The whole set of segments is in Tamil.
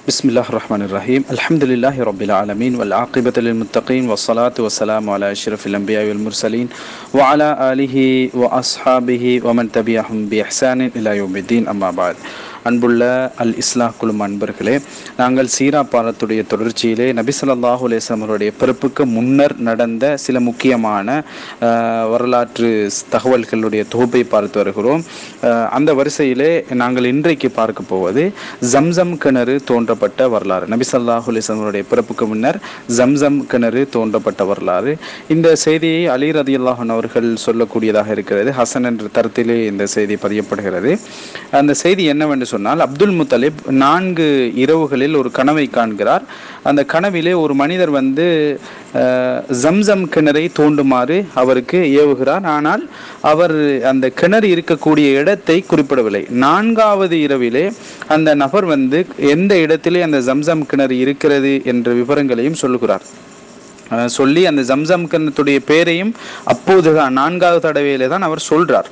بسم الله الرحمن الرحيم الحمد لله رب العالمين والعاقبة للمتقين والصلاة والسلام على أشرف الأنبياء والمرسلين وعلى آله وأصحابه ومن تبعهم بإحسان إلى يوم الدين أما بعد அன்புள்ள அல் இஸ்லா குழும அன்பர்களே நாங்கள் சீரா பாலத்துடைய தொடர்ச்சியிலே நபிசல்லாஹு அலேஸ்லமருடைய பிறப்புக்கு முன்னர் நடந்த சில முக்கியமான அஹ், வரலாற்று தகவல்களுடைய தொகுப்பை பார்த்து வருகிறோம் அஹ், அந்த வரிசையிலே நாங்கள் இன்றைக்கு பார்க்க போவது ஜம்சம் கிணறு தோன்றப்பட்ட வரலாறு நபிசல்லாஹு அலேஸ்லமருடைய பிறப்புக்கு முன்னர் ஜம்சம் கிணறு தோன்றப்பட்ட வரலாறு இந்த செய்தியை அலி ரதி அவர்கள் சொல்லக்கூடியதாக இருக்கிறது ஹசன் என்ற தரத்திலே இந்த செய்தி பதியப்படுகிறது அந்த செய்தி என்னவென்று சொன்னால் அப்துல் முத்தலிப் நான்கு இரவுகளில் ஒரு கனவை காண்கிறார் அந்த கனவிலே ஒரு மனிதர் வந்து அஹ், ஜம்சம் கிணறை தோண்டுமாறு அவருக்கு ஏவுகிறார் ஆனால் அவர் அந்த கிணறு இருக்கக்கூடிய இடத்தை குறிப்பிடவில்லை நான்காவது இரவிலே அந்த நபர் வந்து எந்த இடத்திலே அந்த ஜம்சம் கிணறு இருக்கிறது என்ற விவரங்களையும் சொல்லுகிறார் அஹ் சொல்லி அந்த ஜம்சம் கிணத்துடைய பேரையும் அப்போதுதான் நான்காவது தடவையிலே தான் அவர் சொல்றார்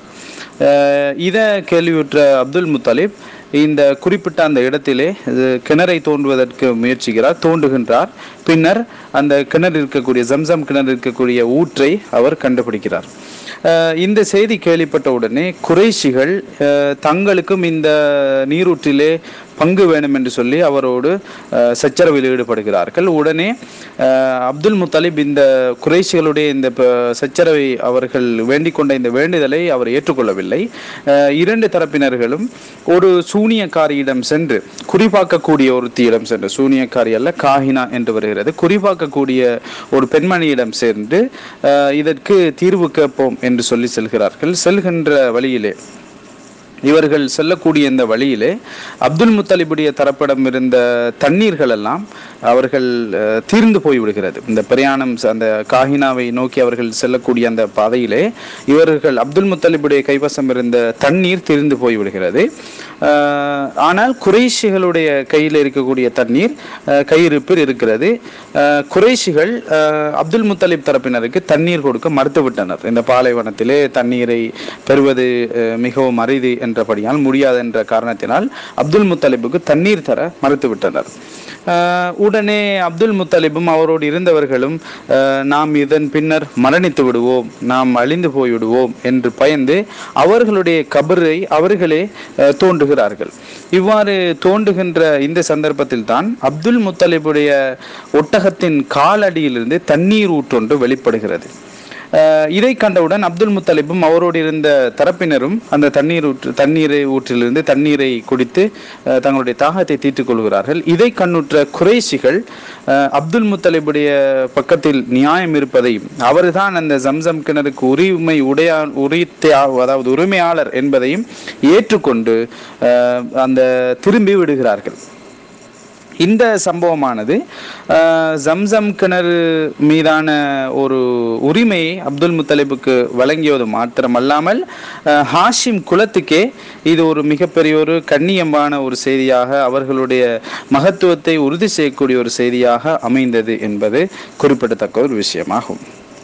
அஹ் இதை கேள்வியுற்ற அப்துல் முத்தலிப் இந்த குறிப்பிட்ட அந்த இடத்திலே இது கிணறை தோண்டுவதற்கு முயற்சிக்கிறார் தோண்டுகின்றார் பின்னர் அந்த கிணறு இருக்கக்கூடிய ஜம்சம் கிணறு இருக்கக்கூடிய ஊற்றை அவர் கண்டுபிடிக்கிறார் அஹ் இந்த செய்தி கேள்விப்பட்ட உடனே குறைஷிகள் அஹ் தங்களுக்கும் இந்த நீரூற்றிலே பங்கு வேணும் என்று சொல்லி அவரோடு அஹ், சச்சரவில் ஈடுபடுகிறார்கள் உடனே அஹ், அப்துல் முத்தலிப் இந்த குறைஷிகளுடைய இந்த ப- சச்சரவை அவர்கள் வேண்டிக் கொண்ட இந்த வேண்டுதலை அவர் ஏற்றுக்கொள்ளவில்லை அஹ், இரண்டு தரப்பினர்களும் ஒரு சூனியக்காரியிடம் சென்று குறிபார்க்கக்கூடிய ஒருத்தியிடம் சென்று சூனியக்காரி அல்ல காஹினா என்று வருகிறது குறிபார்க்கக்கூடிய ஒரு பெண்மணியிடம் சென்று அஹ், இதற்கு தீர்வு கேட்போம் என்று சொல்லி செல்கிறார்கள் செல்கின்ற வழியிலே இவர்கள் செல்லக்கூடிய இந்த வழியிலே அப்துல் முத்தலிபுடைய தரப்பிடம் இருந்த தண்ணீர்கள் எல்லாம் அவர்கள் அஹ், தீர்ந்து போய் விடுகிறது இந்த பிரயாணம் ச- அந்த காஹினாவை நோக்கி அவர்கள் செல்லக்கூடிய அந்த பாதையிலே இவர்கள் அப்துல் முத்தலிபுடைய கைவசம் இருந்த தண்ணீர் தீர்ந்து போய் விடுகிறது அஹ், ஆனால் குறைஷிகளுடைய கையில் இருக்கக்கூடிய தண்ணீர் அஹ், கையிருப்பில் இருக்கிறது அஹ், குறைஷிகள் அஹ், அப்துல் முத்தலிப் தரப்பினருக்கு தண்ணீர் கொடுக்க மறுத்துவிட்டனர் இந்த பாலைவனத்திலே தண்ணீரை பெறுவது அஹ், மிகவும் அரிது என்றபடியால் முடியாது என்ற காரணத்தினால் அப்துல் முத்தலிபுக்கு தண்ணீர் தர மறுத்துவிட்டனர் அஹ், உடனே அப்துல் முத்தலிபும் அவரோடு இருந்தவர்களும் அஹ், நாம் இதன் பின்னர் மரணித்து விடுவோம் நாம் அழிந்து போய்விடுவோம் என்று பயந்து அவர்களுடைய கபரை அவர்களே அஹ், தோண்டுகிறார்கள் இவ்வாறு தோண்டுகின்ற இந்த சந்தர்ப்பத்தில் தான் அப்துல் முத்தலிபுடைய ஒட்டகத்தின் காலடியிலிருந்து தண்ணீர் ஊற்றொன்று வெளிப்படுகிறது அஹ் இதை கண்டவுடன் அப்துல் முத்தலிப்பும் அவரோடு இருந்த தரப்பினரும் அந்த தண்ணீர் ஊற்று தண்ணீரை ஊற்றிலிருந்து தண்ணீரை குடித்து அஹ், தங்களுடைய தாகத்தை தீர்த்துக் கொள்கிறார்கள் இதை கண்ணுற்ற குறைஷிகள் அஹ், அப்துல் முத்தலிபுடைய பக்கத்தில் நியாயம் இருப்பதையும் அவர்தான் அந்த ஜம்சம் கிணறுக்கு உரிமை உடையா உரித்த அதாவது உரிமையாளர் என்பதையும் ஏற்றுக்கொண்டு அஹ், அந்த திரும்பி விடுகிறார்கள் இந்த சம்பவமானது அஹ், ஜம்சம் கிணறு மீதான ஒரு உரிமையை அப்துல் முத்தலிபுக்கு வழங்கியது மாத்திரமல்லாமல் அஹ், ஹாஷிம் குலத்துக்கே இது ஒரு மிகப்பெரிய ஒரு கண்ணியமான ஒரு செய்தியாக அவர்களுடைய மகத்துவத்தை உறுதி செய்யக்கூடிய ஒரு செய்தியாக அமைந்தது என்பது குறிப்பிடத்தக்க ஒரு விஷயமாகும்